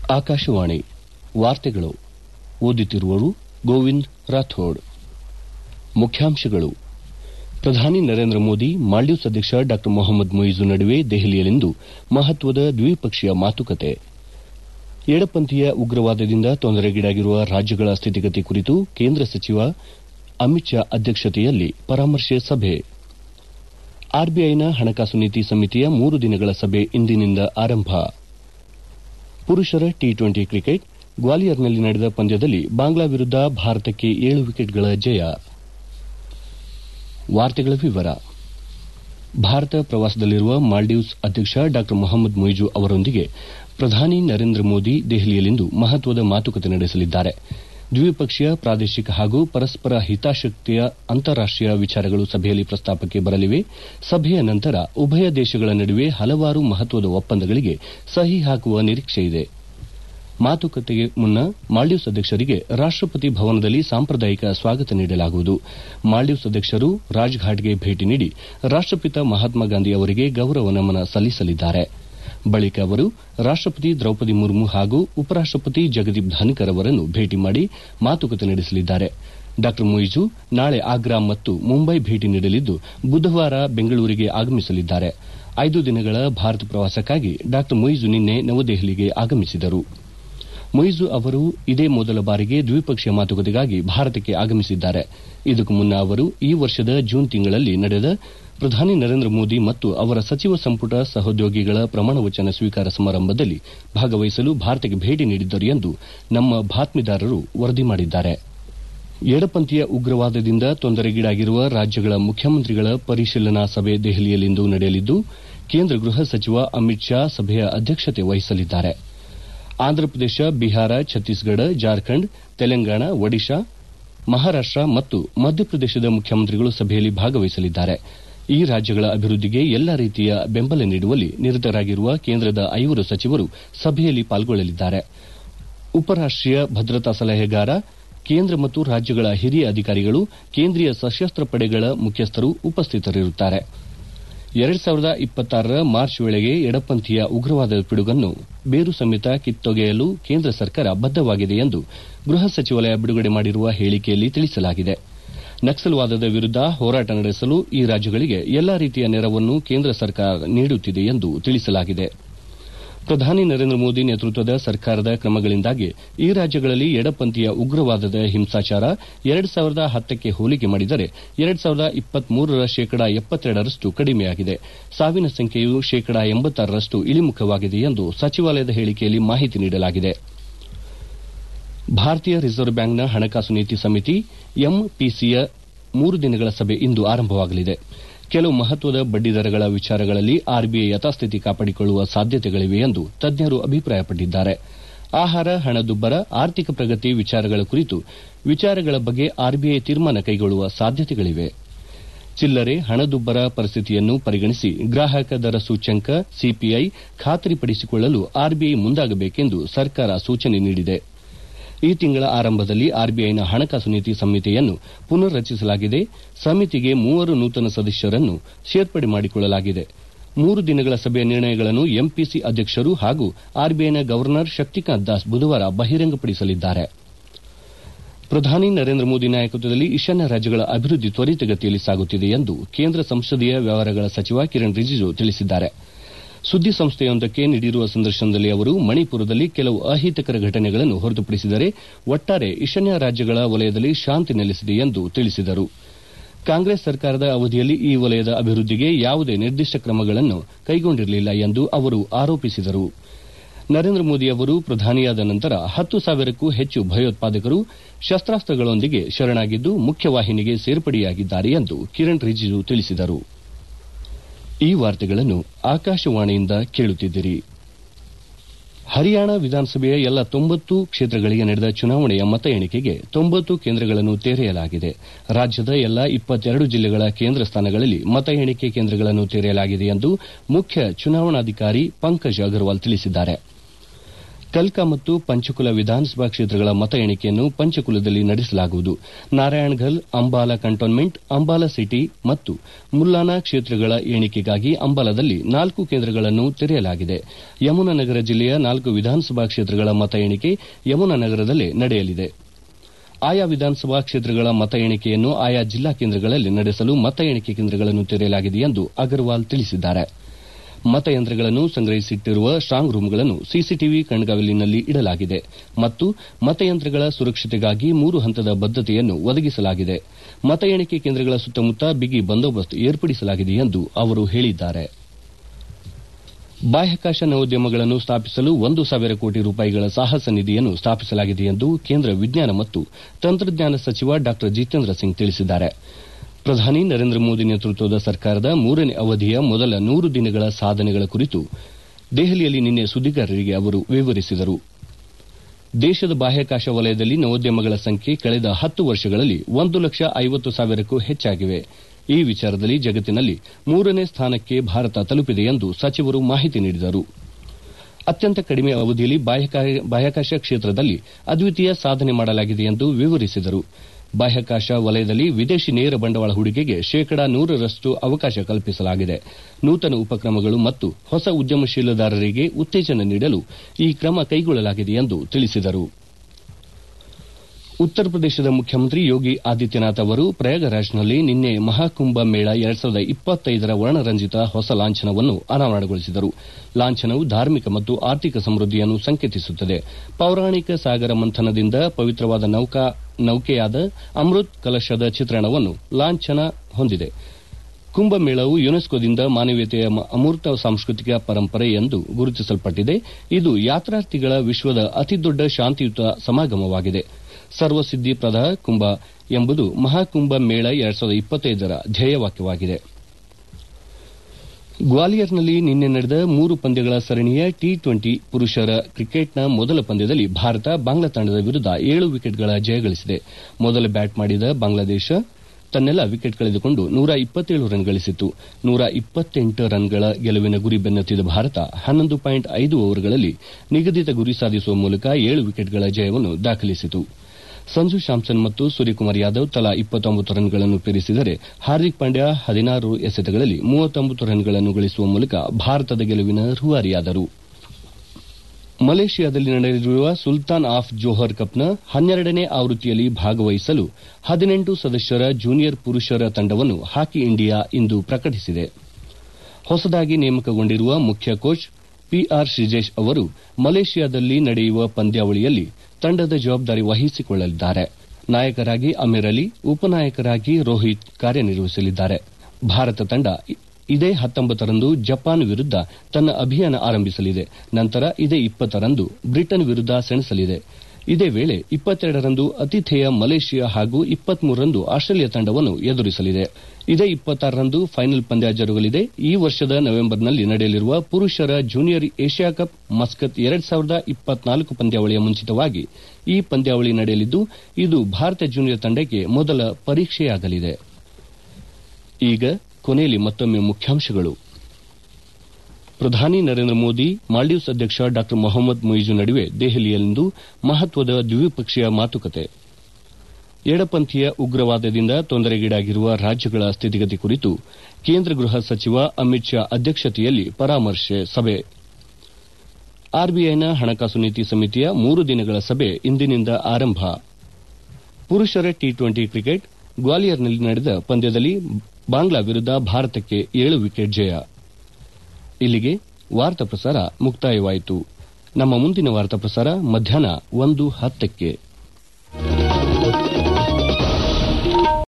ಆಕಾಶವಾಣಿ ವಾರ್ತೆಗಳು ಓದುತ್ತಿರುವವರು ಗೋವಿಂದ್ ರಾಥೋಡ್ ಮುಖ್ಯಾಂಶಗಳು ಪ್ರಧಾನಿ ನರೇಂದ್ರ ಮೋದಿ ಮಾಲ್ಡೀವ್ಸ್ ಅಧ್ಯಕ್ಷ ಡಾ ಮೊಹಮ್ಮದ್ ಮೊಯಿಜು ನಡುವೆ ದೆಹಲಿಯಲ್ಲಿಂದು ಮಹತ್ವದ ದ್ವಿಪಕ್ಷೀಯ ಮಾತುಕತೆ ಎಡಪಂಥೀಯ ಉಗ್ರವಾದದಿಂದ ತೊಂದರೆಗೀಡಾಗಿರುವ ರಾಜ್ಯಗಳ ಸ್ಥಿತಿಗತಿ ಕುರಿತು ಕೇಂದ್ರ ಸಚಿವ ಅಮಿತ್ ಶಾ ಅಧ್ಯಕ್ಷತೆಯಲ್ಲಿ ಪರಾಮರ್ಶೆ ಸಭೆ ಆರ್ಬಿಐನ ಹಣಕಾಸು ನೀತಿ ಸಮಿತಿಯ ಮೂರು ದಿನಗಳ ಸಭೆ ಇಂದಿನಿಂದ ಆರಂಭ ಪುರುಷರ ಟಿ ಟ್ವೆಂಟಿ ಕ್ರಿಕೆಟ್ ಗ್ವಾಲಿಯರ್ನಲ್ಲಿ ನಡೆದ ಪಂದ್ಯದಲ್ಲಿ ಬಾಂಗ್ಲಾ ವಿರುದ್ದ ಭಾರತಕ್ಕೆ ಏಳು ವಿಕೆಟ್ಗಳ ಜಯ ಭಾರತ ಪ್ರವಾಸದಲ್ಲಿರುವ ಮಾಲ್ಡೀವ್ಸ್ ಅಧ್ಯಕ್ಷ ಡಾ ಮೊಹಮ್ಮದ್ ಮೊಯಿಜು ಅವರೊಂದಿಗೆ ಪ್ರಧಾನಿ ನರೇಂದ್ರ ಮೋದಿ ದೆಹಲಿಯಲ್ಲಿಂದು ಮಹತ್ವದ ಮಾತುಕತೆ ನಡೆಸಲಿದ್ದಾರೆ ದ್ವಿಪಕ್ಷೀಯ ಪ್ರಾದೇಶಿಕ ಹಾಗೂ ಪರಸ್ಪರ ಹಿತಾಸಕ್ತಿಯ ಅಂತಾರಾಷ್ಟೀಯ ವಿಚಾರಗಳು ಸಭೆಯಲ್ಲಿ ಪ್ರಸ್ತಾಪಕ್ಕೆ ಬರಲಿವೆ ಸಭೆಯ ನಂತರ ಉಭಯ ದೇಶಗಳ ನಡುವೆ ಹಲವಾರು ಮಹತ್ವದ ಒಪ್ಪಂದಗಳಿಗೆ ಸಹಿ ಹಾಕುವ ನಿರೀಕ್ಷೆಯಿದೆ ಮಾತುಕತೆಗೆ ಮುನ್ನ ಮಾಲ್ಡೀವ್ಸ್ ಅಧ್ಯಕ್ಷರಿಗೆ ರಾಷ್ಟಪತಿ ಭವನದಲ್ಲಿ ಸಾಂಪ್ರದಾಯಿಕ ಸ್ವಾಗತ ನೀಡಲಾಗುವುದು ಮಾಲ್ಡೀವ್ಸ್ ಅಧ್ಯಕ್ಷರು ರಾಜ್ಫಾಟ್ಗೆ ಭೇಟಿ ನೀಡಿ ರಾಷ್ಟಪಿತ ಮಹಾತ್ಮ ಗಾಂಧಿ ಅವರಿಗೆ ಗೌರವ ನಮನ ಸಲ್ಲಿಸಲಿದ್ದಾರೆ ಬಳಿಕ ಅವರು ರಾಷ್ಟಪತಿ ದ್ರೌಪದಿ ಮುರ್ಮು ಹಾಗೂ ಉಪರಾಷ್ಟಪತಿ ಜಗದೀಪ್ ಧನ್ಕರ್ ಅವರನ್ನು ಭೇಟಿ ಮಾಡಿ ಮಾತುಕತೆ ನಡೆಸಲಿದ್ದಾರೆ ಡಾ ಮೊಯಿಜು ನಾಳೆ ಆಗ್ರಾ ಮತ್ತು ಮುಂಬೈ ಭೇಟಿ ನೀಡಲಿದ್ದು ಬುಧವಾರ ಬೆಂಗಳೂರಿಗೆ ಆಗಮಿಸಲಿದ್ದಾರೆ ಐದು ದಿನಗಳ ಭಾರತ ಪ್ರವಾಸಕ್ಕಾಗಿ ಡಾ ಮೊಯಿಜು ನಿನ್ನೆ ನವದೆಹಲಿಗೆ ಆಗಮಿಸಿದರು ಮೊಯಿಜು ಅವರು ಇದೇ ಮೊದಲ ಬಾರಿಗೆ ದ್ವಿಪಕ್ಷೀಯ ಮಾತುಕತೆಗಾಗಿ ಭಾರತಕ್ಕೆ ಆಗಮಿಸಿದ್ದಾರೆ ಇದಕ್ಕೂ ಮುನ್ನ ಅವರು ಈ ವರ್ಷದ ಜೂನ್ ತಿಂಗಳಲ್ಲಿ ನಡೆದ ಪ್ರಧಾನಿ ನರೇಂದ್ರ ಮೋದಿ ಮತ್ತು ಅವರ ಸಚಿವ ಸಂಪುಟ ಸಹೋದ್ಯೋಗಿಗಳ ಪ್ರಮಾಣವಚನ ಸ್ವೀಕಾರ ಸಮಾರಂಭದಲ್ಲಿ ಭಾಗವಹಿಸಲು ಭಾರತಕ್ಕೆ ಭೇಟಿ ನೀಡಿದ್ದರು ಎಂದು ನಮ್ಮ ಬಾತ್ಮೀದಾರರು ವರದಿ ಮಾಡಿದ್ದಾರೆ ಎಡಪಂಥೀಯ ಉಗ್ರವಾದದಿಂದ ತೊಂದರೆಗೀಡಾಗಿರುವ ರಾಜ್ಯಗಳ ಮುಖ್ಯಮಂತ್ರಿಗಳ ಪರಿಶೀಲನಾ ಸಭೆ ದೆಹಲಿಯಲ್ಲಿಂದು ನಡೆಯಲಿದ್ದು ಕೇಂದ್ರ ಗೃಹ ಸಚಿವ ಅಮಿತ್ ಶಾ ಸಭೆಯ ಅಧ್ಯಕ್ಷತೆ ವಹಿಸಲಿದ್ದಾರೆ ಆಂಧ್ರಪ್ರದೇಶ ಬಿಹಾರ ಛತ್ತೀಸ್ಗಢ ಜಾರ್ಖಂಡ್ ತೆಲಂಗಾಣ ಒಡಿಶಾ ಮಹಾರಾಷ್ಟ ಮತ್ತು ಮಧ್ಯಪ್ರದೇಶದ ಮುಖ್ಯಮಂತ್ರಿಗಳು ಸಭೆಯಲ್ಲಿ ಭಾಗವಹಿಸಲಿದ್ದಾರೆ ಈ ರಾಜ್ಯಗಳ ಅಭಿವೃದ್ದಿಗೆ ಎಲ್ಲಾ ರೀತಿಯ ಬೆಂಬಲ ನೀಡುವಲ್ಲಿ ನಿರತರಾಗಿರುವ ಕೇಂದ್ರದ ಐವರು ಸಚಿವರು ಸಭೆಯಲ್ಲಿ ಪಾಲ್ಗೊಳ್ಳಲಿದ್ದಾರೆ ಉಪರಾಷ್ಟೀಯ ಭದ್ರತಾ ಸಲಹೆಗಾರ ಕೇಂದ್ರ ಮತ್ತು ರಾಜ್ಯಗಳ ಹಿರಿಯ ಅಧಿಕಾರಿಗಳು ಕೇಂದ್ರೀಯ ಸಶಸ್ತ್ರ ಪಡೆಗಳ ಮುಖ್ಯಸ್ಥರು ಉಪಸ್ಥಿತರಿರುತ್ತಾರೆ ಎರಡ್ ಸಾವಿರದ ಇಪ್ಪತ್ತಾರರ ಮಾರ್ಚ್ ವೇಳೆಗೆ ಎಡಪಂಥೀಯ ಉಗ್ರವಾದದ ಪಿಡುಗನ್ನು ಬೇರು ಸಮೇತ ಕಿತ್ತೊಗೆಯಲು ಕೇಂದ್ರ ಸರ್ಕಾರ ಬದ್ದವಾಗಿದೆ ಎಂದು ಗೃಹ ಸಚಿವಾಲಯ ಬಿಡುಗಡೆ ಮಾಡಿರುವ ಹೇಳಿಕೆಯಲ್ಲಿ ತಿಳಿಸಲಾಗಿದೆ ನಕ್ಸಲ್ವಾದದ ವಿರುದ್ದ ಹೋರಾಟ ನಡೆಸಲು ಈ ರಾಜ್ಯಗಳಿಗೆ ಎಲ್ಲಾ ರೀತಿಯ ನೆರವನ್ನು ಕೇಂದ್ರ ಸರ್ಕಾರ ನೀಡುತ್ತಿದೆ ಎಂದು ತಿಳಿಸಲಾಗಿದೆ ಪ್ರಧಾನಿ ನರೇಂದ್ರ ಮೋದಿ ನೇತೃತ್ವದ ಸರ್ಕಾರದ ಕ್ರಮಗಳಿಂದಾಗಿ ಈ ರಾಜ್ಯಗಳಲ್ಲಿ ಎಡಪಂಥೀಯ ಉಗ್ರವಾದದ ಹಿಂಸಾಚಾರ ಎರಡ್ ಸಾವಿರದ ಹತ್ತಕ್ಕೆ ಹೋಲಿಕೆ ಮಾಡಿದರೆ ಎರಡ್ ಸಾವಿರದ ಇಪ್ಪತ್ಮೂರರ ಶೇಕಡ ಎಪ್ಪತ್ತೆರಡರಷ್ಟು ಕಡಿಮೆಯಾಗಿದೆ ಸಾವಿನ ಸಂಖ್ಯೆಯು ಶೇಕಡ ಎಂಬತ್ತಾರರಷ್ಟು ಇಳಿಮುಖವಾಗಿದೆ ಎಂದು ಸಚಿವಾಲಯದ ಹೇಳಿಕೆಯಲ್ಲಿ ಮಾಹಿತಿ ನೀಡಲಾಗಿದೆ ಭಾರತೀಯ ರಿಸರ್ವ್ ಬ್ಯಾಂಕ್ನ ಹಣಕಾಸು ನೀತಿ ಸಮಿತಿ ಎಂಪಿಸಿಯ ಮೂರು ದಿನಗಳ ಸಭೆ ಇಂದು ಆರಂಭವಾಗಲಿದೆ ಕೆಲವು ಮಹತ್ವದ ಬಡ್ಡಿದರಗಳ ವಿಚಾರಗಳಲ್ಲಿ ಆರ್ಬಿಐ ಯಥಾಸ್ಥಿತಿ ಕಾಪಾಡಿಕೊಳ್ಳುವ ಸಾಧ್ಯತೆಗಳಿವೆ ಎಂದು ತಜ್ಞರು ಅಭಿಪ್ರಾಯಪಟ್ಟಿದ್ದಾರೆ ಆಹಾರ ಹಣದುಬ್ಬರ ಆರ್ಥಿಕ ಪ್ರಗತಿ ವಿಚಾರಗಳ ಕುರಿತು ವಿಚಾರಗಳ ಬಗ್ಗೆ ಆರ್ಬಿಐ ತೀರ್ಮಾನ ಕೈಗೊಳ್ಳುವ ಸಾಧ್ಯತೆಗಳಿವೆ ಚಿಲ್ಲರೆ ಹಣದುಬ್ಬರ ಪರಿಸ್ಥಿತಿಯನ್ನು ಪರಿಗಣಿಸಿ ಗ್ರಾಹಕ ದರ ಸೂಚ್ಯಂಕ ಸಿಪಿಐ ಖಾತರಿಪಡಿಸಿಕೊಳ್ಳಲು ಆರ್ಬಿಐ ಮುಂದಾಗಬೇಕೆಂದು ಸರ್ಕಾರ ಸೂಚನೆ ನೀಡಿದೆ ಈ ತಿಂಗಳ ಆರಂಭದಲ್ಲಿ ಆರ್ಬಿಐನ ಹಣಕಾಸು ನೀತಿ ಸಮಿತಿಯನ್ನು ಪುನರ್ ರಚಿಸಲಾಗಿದೆ ಸಮಿತಿಗೆ ಮೂವರು ನೂತನ ಸದಸ್ಯರನ್ನು ಸೇರ್ಪಡೆ ಮಾಡಿಕೊಳ್ಳಲಾಗಿದೆ ಮೂರು ದಿನಗಳ ಸಭೆಯ ನಿರ್ಣಯಗಳನ್ನು ಎಂಪಿಸಿ ಅಧ್ಯಕ್ಷರು ಹಾಗೂ ಆರ್ಬಿಐನ ಗವರ್ನರ್ ಶಕ್ತಿಕಾಂತ್ ದಾಸ್ ಬುಧವಾರ ಬಹಿರಂಗಪಡಿಸಲಿದ್ದಾರೆ ಪ್ರಧಾನಿ ನರೇಂದ್ರ ಮೋದಿ ನಾಯಕತ್ವದಲ್ಲಿ ಈಶಾನ್ಯ ರಾಜ್ಯಗಳ ಅಭಿವೃದ್ದಿ ತ್ವರಿತಗತಿಯಲ್ಲಿ ಸಾಗುತ್ತಿದೆ ಎಂದು ಕೇಂದ್ರ ಸಂಸದೀಯ ವ್ಯವಹಾರಗಳ ಸಚಿವ ಕಿರಣ್ ರಿಜಿಜು ತಿಳಿಸಿದ್ದಾರೆ ಸುದ್ದಿ ಸಂಸ್ಥೆಯೊಂದಕ್ಕೆ ನೀಡಿರುವ ಸಂದರ್ಶನದಲ್ಲಿ ಅವರು ಮಣಿಪುರದಲ್ಲಿ ಕೆಲವು ಅಹಿತಕರ ಘಟನೆಗಳನ್ನು ಹೊರತುಪಡಿಸಿದರೆ ಒಟ್ಟಾರೆ ಈಶಾನ್ಯ ರಾಜ್ಯಗಳ ವಲಯದಲ್ಲಿ ಶಾಂತಿ ನೆಲೆಸಿದೆ ಎಂದು ತಿಳಿಸಿದರು ಕಾಂಗ್ರೆಸ್ ಸರ್ಕಾರದ ಅವಧಿಯಲ್ಲಿ ಈ ವಲಯದ ಅಭಿವೃದ್ದಿಗೆ ಯಾವುದೇ ನಿರ್ದಿಷ್ಟ ಕ್ರಮಗಳನ್ನು ಕೈಗೊಂಡಿರಲಿಲ್ಲ ಎಂದು ಅವರು ಆರೋಪಿಸಿದರು ನರೇಂದ್ರ ಮೋದಿ ಅವರು ಪ್ರಧಾನಿಯಾದ ನಂತರ ಹತ್ತು ಸಾವಿರಕ್ಕೂ ಹೆಚ್ಚು ಭಯೋತ್ಪಾದಕರು ಶಸ್ತಾಸ್ತ್ರಗಳೊಂದಿಗೆ ಶರಣಾಗಿದ್ದು ಮುಖ್ಯವಾಹಿನಿಗೆ ಸೇರ್ಪಡೆಯಾಗಿದ್ದಾರೆ ಎಂದು ಕಿರಣ್ ರಿಜಿಜು ತಿಳಿಸಿದರು ಈ ವಾರ್ತೆಗಳನ್ನು ಆಕಾಶವಾಣಿಯಿಂದ ಕೇಳುತ್ತಿದ್ದೀರಿ ಹರಿಯಾಣ ವಿಧಾನಸಭೆಯ ಎಲ್ಲ ತೊಂಬತ್ತು ಕ್ಷೇತ್ರಗಳಿಗೆ ನಡೆದ ಚುನಾವಣೆಯ ಮತ ಎಣಿಕೆಗೆ ತೊಂಬತ್ತು ಕೇಂದ್ರಗಳನ್ನು ತೆರೆಯಲಾಗಿದೆ ರಾಜ್ಯದ ಎಲ್ಲ ಇಪ್ಪತ್ತೆರಡು ಜಿಲ್ಲೆಗಳ ಕೇಂದ್ರ ಸ್ಥಾನಗಳಲ್ಲಿ ಮತ ಎಣಿಕೆ ಕೇಂದ್ರಗಳನ್ನು ತೆರೆಯಲಾಗಿದೆ ಎಂದು ಮುಖ್ಯ ಚುನಾವಣಾಧಿಕಾರಿ ಪಂಕಜ್ ಅಗರ್ವಾಲ್ ತಿಳಿಸಿದ್ದಾರೆ ಕಲ್ಕಾ ಮತ್ತು ಪಂಚಕುಲ ವಿಧಾನಸಭಾ ಕ್ಷೇತ್ರಗಳ ಮತ ಎಣಿಕೆಯನ್ನು ಪಂಚಕುಲದಲ್ಲಿ ನಡೆಸಲಾಗುವುದು ನಾರಾಯಣಘಲ್ ಅಂಬಾಲ ಕಂಟೋನ್ಮೆಂಟ್ ಅಂಬಾಲ ಸಿಟಿ ಮತ್ತು ಮುಲ್ಲಾನಾ ಕ್ಷೇತ್ರಗಳ ಎಣಿಕೆಗಾಗಿ ಅಂಬಾಲದಲ್ಲಿ ನಾಲ್ಕು ಕೇಂದ್ರಗಳನ್ನು ತೆರೆಯಲಾಗಿದೆ ಯಮುನಾನಗರ ಜಿಲ್ಲೆಯ ನಾಲ್ಕು ವಿಧಾನಸಭಾ ಕ್ಷೇತ್ರಗಳ ಮತ ಎಣಿಕೆ ಯಮುನಾನಗರದಲ್ಲೇ ನಡೆಯಲಿದೆ ಆಯಾ ವಿಧಾನಸಭಾ ಕ್ಷೇತ್ರಗಳ ಮತ ಎಣಿಕೆಯನ್ನು ಆಯಾ ಜಿಲ್ಲಾ ಕೇಂದ್ರಗಳಲ್ಲಿ ನಡೆಸಲು ಮತ ಎಣಿಕೆ ಕೇಂದ್ರಗಳನ್ನು ತೆರೆಯಲಾಗಿದೆ ಎಂದು ಅಗರ್ವಾಲ್ ತಿಳಿಸಿದ್ದಾರೆ ಮತಯಂತ್ರಗಳನ್ನು ಸಂಗ್ರಹಿಸಿಟ್ಟಿರುವ ಸ್ಟಾಂಗ್ ರೂಂಗಳನ್ನು ಸಿಸಿಟಿವಿ ಕಣ್ಗಾವಲಿನಲ್ಲಿ ಇಡಲಾಗಿದೆ ಮತ್ತು ಮತಯಂತ್ರಗಳ ಸುರಕ್ಷತೆಗಾಗಿ ಮೂರು ಹಂತದ ಬದ್ದತೆಯನ್ನು ಒದಗಿಸಲಾಗಿದೆ ಮತ ಎಣಿಕೆ ಕೇಂದ್ರಗಳ ಸುತ್ತಮುತ್ತ ಬಿಗಿ ಬಂದೋಬಸ್ತ್ ಏರ್ಪಡಿಸಲಾಗಿದೆ ಎಂದು ಅವರು ಹೇಳಿದ್ದಾರೆ ಬಾಹ್ಯಾಕಾಶ ನವೋದ್ಯಮಗಳನ್ನು ಸ್ಥಾಪಿಸಲು ಒಂದು ಸಾವಿರ ಕೋಟಿ ರೂಪಾಯಿಗಳ ಸಾಹಸ ನಿಧಿಯನ್ನು ಸ್ಥಾಪಿಸಲಾಗಿದೆ ಎಂದು ಕೇಂದ್ರ ವಿಜ್ಞಾನ ಮತ್ತು ತಂತ್ರಜ್ಞಾನ ಸಚಿವ ಡಾ ಜಿತೇಂದ್ರ ಸಿಂಗ್ ತಿಳಿಸಿದ್ದಾರೆ ಪ್ರಧಾನಿ ನರೇಂದ್ರ ಮೋದಿ ನೇತೃತ್ವದ ಸರ್ಕಾರದ ಮೂರನೇ ಅವಧಿಯ ಮೊದಲ ನೂರು ದಿನಗಳ ಸಾಧನೆಗಳ ಕುರಿತು ದೆಹಲಿಯಲ್ಲಿ ನಿನ್ನೆ ಸುದ್ದಿಗಾರರಿಗೆ ಅವರು ವಿವರಿಸಿದರು ದೇಶದ ಬಾಹ್ಯಾಕಾಶ ವಲಯದಲ್ಲಿ ನವೋದ್ಯಮಗಳ ಸಂಖ್ಯೆ ಕಳೆದ ಹತ್ತು ವರ್ಷಗಳಲ್ಲಿ ಒಂದು ಲಕ್ಷ ಐವತ್ತು ಸಾವಿರಕ್ಕೂ ಹೆಚ್ಚಾಗಿವೆ ಈ ವಿಚಾರದಲ್ಲಿ ಜಗತ್ತಿನಲ್ಲಿ ಮೂರನೇ ಸ್ಥಾನಕ್ಕೆ ಭಾರತ ತಲುಪಿದೆ ಎಂದು ಸಚಿವರು ಮಾಹಿತಿ ನೀಡಿದರು ಅತ್ಯಂತ ಕಡಿಮೆ ಅವಧಿಯಲ್ಲಿ ಬಾಹ್ಯಾಕಾಶ ಕ್ಷೇತ್ರದಲ್ಲಿ ಅದ್ವಿತೀಯ ಸಾಧನೆ ಮಾಡಲಾಗಿದೆ ಎಂದು ವಿವರಿಸಿದರು ಬಾಹ್ಯಾಕಾಶ ವಲಯದಲ್ಲಿ ವಿದೇಶಿ ನೇರ ಬಂಡವಾಳ ಹೂಡಿಕೆಗೆ ಶೇಕಡಾ ನೂರರಷ್ಟು ಅವಕಾಶ ಕಲ್ಪಿಸಲಾಗಿದೆ ನೂತನ ಉಪಕ್ರಮಗಳು ಮತ್ತು ಹೊಸ ಉದ್ಯಮಶೀಲದಾರರಿಗೆ ಉತ್ತೇಜನ ನೀಡಲು ಈ ಕ್ರಮ ಕೈಗೊಳ್ಳಲಾಗಿದೆ ಎಂದು ತಿಳಿಸಿದರು ಉತ್ತರ ಪ್ರದೇಶದ ಮುಖ್ಯಮಂತ್ರಿ ಯೋಗಿ ಆದಿತ್ಯನಾಥ್ ಅವರು ಪ್ರಯಾಗರಾಜ್ನಲ್ಲಿ ನಿನ್ನೆ ಮಹಾಕುಂಭ ಮೇಳ ಎರಡ್ ಸಾವಿರದ ಇಪ್ಪತ್ತೈದರ ವರ್ಣರಂಜಿತ ಹೊಸ ಲಾಂಛನವನ್ನು ಅನಾವರಣಗೊಳಿಸಿದರು ಲಾಂಛನವು ಧಾರ್ಮಿಕ ಮತ್ತು ಆರ್ಥಿಕ ಸಮೃದ್ಧಿಯನ್ನು ಸಂಕೇತಿಸುತ್ತದೆ ಪೌರಾಣಿಕ ಸಾಗರ ಮಂಥನದಿಂದ ಪವಿತ್ರವಾದ ನೌಕೆಯಾದ ಅಮೃತ್ ಕಲಶದ ಚಿತ್ರಣವನ್ನು ಲಾಂಛನ ಹೊಂದಿದೆ ಕುಂಭಮೇಳವು ಯುನೆಸ್ಕೋದಿಂದ ಮಾನವೀಯತೆಯ ಅಮೂರ್ತ ಸಾಂಸ್ಕೃತಿಕ ಪರಂಪರೆ ಎಂದು ಗುರುತಿಸಲ್ಪಟ್ಟಿದೆ ಇದು ಯಾತ್ರಾರ್ಥಿಗಳ ವಿಶ್ವದ ಅತಿದೊಡ್ಡ ಶಾಂತಿಯುತ ಸಮಾಗಮವಾಗಿದೆ ಸರ್ವಸಿದ್ದಿಪ್ರದ ಕುಂಭ ಎಂಬುದು ಮಹಾಕುಂಭ ಮೇಳ ಎರಡ್ ಸಾವಿರದ ಇಪ್ಪತ್ತೈದರ ಧ್ಯೇಯವಾಕ್ಯವಾಗಿದೆ ಗ್ವಾಲಿಯರ್ನಲ್ಲಿ ನಿನ್ನೆ ನಡೆದ ಮೂರು ಪಂದ್ಯಗಳ ಸರಣಿಯ ಟಿ ಟ್ವೆಂಟಿ ಪುರುಷರ ಕ್ರಿಕೆಟ್ನ ಮೊದಲ ಪಂದ್ಯದಲ್ಲಿ ಭಾರತ ಬಾಂಗ್ಲಾ ತಂಡದ ವಿರುದ್ದ ಏಳು ವಿಕೆಟ್ಗಳ ಜಯಗಳಿಸಿದೆ ಮೊದಲು ಬ್ಯಾಟ್ ಮಾಡಿದ ಬಾಂಗ್ಲಾದೇಶ ತನ್ನೆಲ್ಲ ವಿಕೆಟ್ ಕಳೆದುಕೊಂಡು ನೂರ ಇಪ್ಪತ್ತೇಳು ರನ್ ಗಳಿಸಿತ್ತು ನೂರ ಇಪ್ಪತ್ತೆಂಟು ರನ್ಗಳ ಗೆಲುವಿನ ಗುರಿ ಬೆನ್ನತ್ತಿದ ಭಾರತ ಹನ್ನೊಂದು ಪಾಯಿಂಟ್ ಐದು ಓವರ್ಗಳಲ್ಲಿ ನಿಗದಿತ ಗುರಿ ಸಾಧಿಸುವ ಮೂಲಕ ಏಳು ವಿಕೆಟ್ಗಳ ಜಯವನ್ನು ದಾಖಲಿಸಿತು ಸಂಜು ಸ್ಯಾಮ್ಸನ್ ಮತ್ತು ಸೂರ್ಯಕುಮಾರ್ ಯಾದವ್ ತಲಾ ಇಪ್ಪತ್ತೊಂಬತ್ತು ರನ್ಗಳನ್ನು ಪೇರಿಸಿದರೆ ಹಾರ್ದಿಕ್ ಪಾಂಡ್ಯ ಹದಿನಾರು ಎಸೆತಗಳಲ್ಲಿ ಮೂವತ್ತೊಂಬತ್ತು ರನ್ಗಳನ್ನು ಗಳಿಸುವ ಮೂಲಕ ಭಾರತದ ಗೆಲುವಿನ ರೂವಾರಿಯಾದರು ಮಲೇಷಿಯಾದಲ್ಲಿ ನಡೆಯಲಿರುವ ಸುಲ್ತಾನ್ ಆಫ್ ಜೋಹರ್ ಕಪ್ನ ಹನ್ನೆರಡನೇ ಆವೃತ್ತಿಯಲ್ಲಿ ಭಾಗವಹಿಸಲು ಹದಿನೆಂಟು ಸದಸ್ಯರ ಜೂನಿಯರ್ ಪುರುಷರ ತಂಡವನ್ನು ಹಾಕಿ ಇಂಡಿಯಾ ಇಂದು ಪ್ರಕಟಿಸಿದೆ ಹೊಸದಾಗಿ ನೇಮಕಗೊಂಡಿರುವ ಮುಖ್ಯ ಕೋಚ್ ಪಿಆರ್ ಶ್ರೀಜೇಶ್ ಅವರು ಮಲೇಷಿಯಾದಲ್ಲಿ ನಡೆಯುವ ಪಂದ್ಯಾವಳಿಯಲ್ಲಿ ತಂಡದ ಜವಾಬ್ದಾರಿ ವಹಿಸಿಕೊಳ್ಳಲಿದ್ದಾರೆ ನಾಯಕರಾಗಿ ಅಮೀರ್ ಅಲಿ ಉಪನಾಯಕರಾಗಿ ರೋಹಿತ್ ಕಾರ್ಯನಿರ್ವಹಿಸಲಿದ್ದಾರೆ ಭಾರತ ತಂಡ ಇದೇ ಹತ್ತೊಂಬತ್ತರಂದು ಜಪಾನ್ ವಿರುದ್ದ ತನ್ನ ಅಭಿಯಾನ ಆರಂಭಿಸಲಿದೆ ನಂತರ ಇದೇ ಇಪ್ಪತ್ತರಂದು ಬ್ರಿಟನ್ ವಿರುದ್ದ ಸೆಣಸಲಿದೆ ಇದೇ ವೇಳೆ ಇಪ್ಪತ್ತೆರಡರಂದು ಅತಿಥೇಯ ಮಲೇಷಿಯಾ ಹಾಗೂ ಇಪ್ಪತ್ಮೂರರಂದು ಆಸ್ಟ್ರೇಲಿಯಾ ತಂಡವನ್ನು ಎದುರಿಸಲಿದೆ ಇದೇ ಇಪ್ಪತ್ತಾರರಂದು ಫೈನಲ್ ಪಂದ್ಯ ಜರುಗಲಿದೆ ಈ ವರ್ಷದ ನವೆಂಬರ್ನಲ್ಲಿ ನಡೆಯಲಿರುವ ಪುರುಷರ ಜೂನಿಯರ್ ಏಷ್ಯಾ ಕಪ್ ಮಸ್ಕತ್ ಎರಡ್ ಸಾವಿರದ ಇಪ್ಪತ್ನಾಲ್ಕು ಪಂದ್ಯಾವಳಿಯ ಮುಂಚಿತವಾಗಿ ಈ ಪಂದ್ಯಾವಳಿ ನಡೆಯಲಿದ್ದು ಇದು ಭಾರತ ಜೂನಿಯರ್ ತಂಡಕ್ಕೆ ಮೊದಲ ಪರೀಕ್ಷೆಯಾಗಲಿದೆ ಈಗ ಕೊನೆಯಲ್ಲಿ ಮತ್ತೊಮ್ಮೆ ಮುಖ್ಯಾಂಶಗಳು ಪ್ರಧಾನಿ ನರೇಂದ್ರ ಮೋದಿ ಮಾಲ್ಡೀವ್ಸ್ ಅಧ್ಯಕ್ಷ ಡಾ ಮೊಹಮ್ಮದ್ ಮೊಯಿಜು ನಡುವೆ ದೆಹಲಿಯಲ್ಲಿಂದು ಮಹತ್ವದ ದ್ವಿಪಕ್ಷೀಯ ಮಾತುಕತೆ ಎಡಪಂಥೀಯ ಉಗ್ರವಾದದಿಂದ ತೊಂದರೆಗೀಡಾಗಿರುವ ರಾಜ್ಯಗಳ ಸ್ಥಿತಿಗತಿ ಕುರಿತು ಕೇಂದ್ರ ಗೃಹ ಸಚಿವ ಅಮಿತ್ ಶಾ ಅಧ್ಯಕ್ಷತೆಯಲ್ಲಿ ಪರಾಮರ್ಶೆ ಸಭೆ ಆರ್ಬಿಐನ ಹಣಕಾಸು ನೀತಿ ಸಮಿತಿಯ ಮೂರು ದಿನಗಳ ಸಭೆ ಇಂದಿನಿಂದ ಆರಂಭ ಪುರುಷರ ಟಿ ಟ್ವೆಂಟಿ ಕ್ರಿಕೆಟ್ ಗ್ವಾಲಿಯರ್ನಲ್ಲಿ ನಡೆದ ಪಂದ್ಯದಲ್ಲಿ ಬಾಂಗ್ಲಾ ವಿರುದ್ದ ಭಾರತಕ್ಕೆ ಏಳು ವಿಕೆಟ್ ಜಯ ಇಲ್ಲಿಗೆ ವಾರ್ತಾ ಪ್ರಸಾರ ಮುಕ್ತಾಯವಾಯಿತು ನಮ್ಮ ಮುಂದಿನ ವಾರ್ತಾ ಪ್ರಸಾರ ಮಧ್ಯಾಹ್ನ ಒಂದು ಹತ್ತಕ್ಕೆ